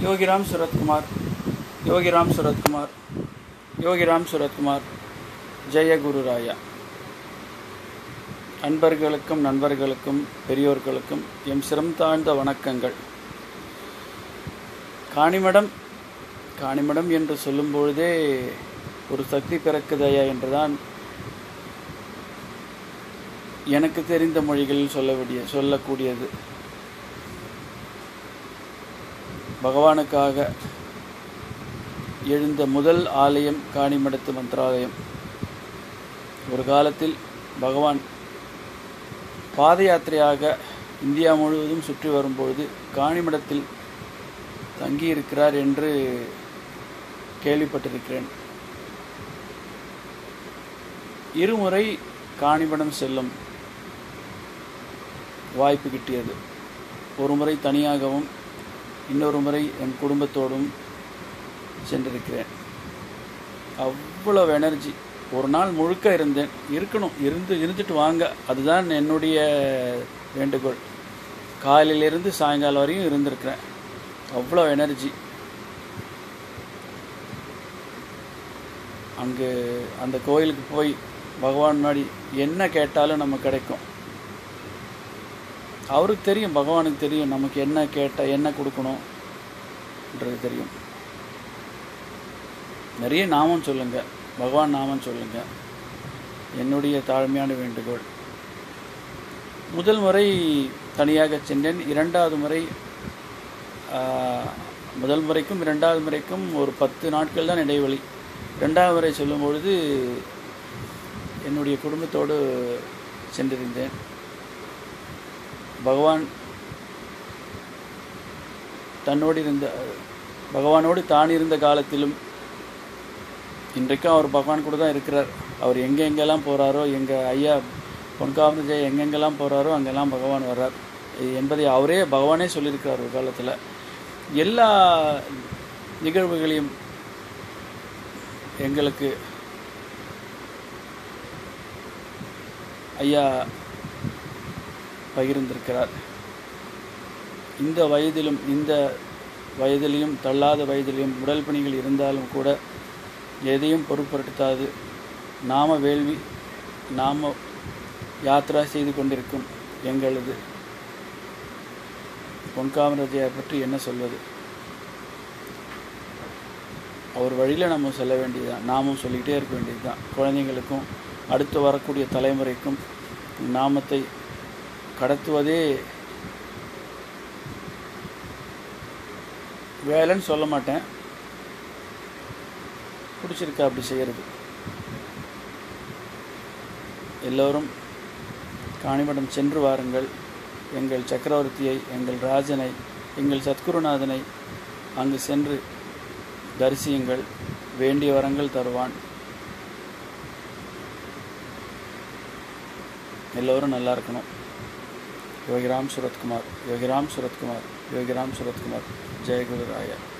யோகிராம் சுரத்குமார் யோகிராம் சுரத்குமார் யோகிராம் சுரத்குமார் ஜெய குருராயா அன்பர்களுக்கும் நண்பர்களுக்கும் பெரியோர்களுக்கும் எம் சிரம் தாழ்ந்த வணக்கங்கள் காணிமடம் காணிமடம் என்று சொல்லும் பொழுதே ஒரு சக்தி பிறக்குதையா என்றுதான் எனக்கு தெரிந்த மொழிகளில் சொல்ல வேண்டிய சொல்லக்கூடியது பகவானுக்காக எழுந்த முதல் ஆலயம் காணிமடத்து மந்திராலயம் ஒரு காலத்தில் பகவான் பாத யாத்திரையாக இந்தியா முழுவதும் சுற்றி வரும்பொழுது காணிமடத்தில் தங்கியிருக்கிறார் என்று கேள்விப்பட்டிருக்கிறேன் இருமுறை காணிமடம் செல்லும் வாய்ப்பு கிட்டியது ஒரு முறை தனியாகவும் இன்னொரு முறை என் குடும்பத்தோடும் சென்றிருக்கிறேன் அவ்வளவு எனர்ஜி ஒரு நாள் முழுக்க இருந்தேன் இருக்கணும் இருந்து இருந்துட்டு வாங்க அதுதான் என்னுடைய வேண்டுகோள் காலையிலிருந்து சாயங்காலம் வரையும் இருந்திருக்கிறேன் அவ்வளோ எனர்ஜி அங்கு அந்த கோயிலுக்கு போய் பகவான் முன்னாடி என்ன கேட்டாலும் நமக்கு கிடைக்கும் அவருக்கு தெரியும் பகவானுக்கு தெரியும் நமக்கு என்ன கேட்டால் என்ன கொடுக்கணும்ன்றது தெரியும் நிறைய நாமம் சொல்லுங்க பகவான் நாமம் சொல்லுங்க என்னுடைய தாழ்மையான வேண்டுகோள் முதல் முறை தனியாக சென்றேன் இரண்டாவது முறை முதல் முறைக்கும் இரண்டாவது முறைக்கும் ஒரு பத்து நாட்கள் தான் இடைவெளி ரெண்டாவது முறை சொல்லும் பொழுது என்னுடைய குடும்பத்தோடு சென்றிருந்தேன் பகவான் தன்னோடு இருந்த பகவானோடு தான் இருந்த காலத்திலும் இன்றைக்கும் அவர் பகவான் கூட தான் இருக்கிறார் அவர் எங்கே எங்கெல்லாம் போகிறாரோ எங்கள் ஐயா பொன்காமராஜா எங்கெங்கெல்லாம் போகிறாரோ அங்கெல்லாம் பகவான் வர்றார் என்பதை அவரே பகவானே சொல்லியிருக்கிறார் ஒரு காலத்தில் எல்லா நிகழ்வுகளையும் எங்களுக்கு ஐயா பகிர்ந்திருக்கிறார் இந்த வயதிலும் இந்த வயதிலையும் தள்ளாத வயதிலையும் உடல் பணிகள் இருந்தாலும் கூட எதையும் பொருட்படுத்தாது நாம வேள்வி நாம யாத்ரா செய்து கொண்டிருக்கும் எங்களது பொன்காமராஜையை பற்றி என்ன சொல்வது அவர் வழியில் நம்ம சொல்ல வேண்டியதுதான் நாமும் சொல்லிக்கிட்டே இருக்க வேண்டியது தான் குழந்தைங்களுக்கும் அடுத்து வரக்கூடிய தலைமுறைக்கும் நாமத்தை கடத்துவதே வேலைன்னு சொல்ல மாட்டேன் பிடிச்சிருக்கா அப்படி செய்கிறது எல்லோரும் காணிமடம் சென்று வாருங்கள் எங்கள் சக்கரவர்த்தியை எங்கள் ராஜனை எங்கள் சத்குருநாதனை அங்கு சென்று தரிசியுங்கள் வேண்டிய வரங்கள் தருவான் எல்லோரும் நல்லா இருக்கணும் யோகிராம் சுரத்குமார் யோகிராம் சுரத்குமார் யோகிராம் சுரத்குமார் ஜெயகுரு ராயா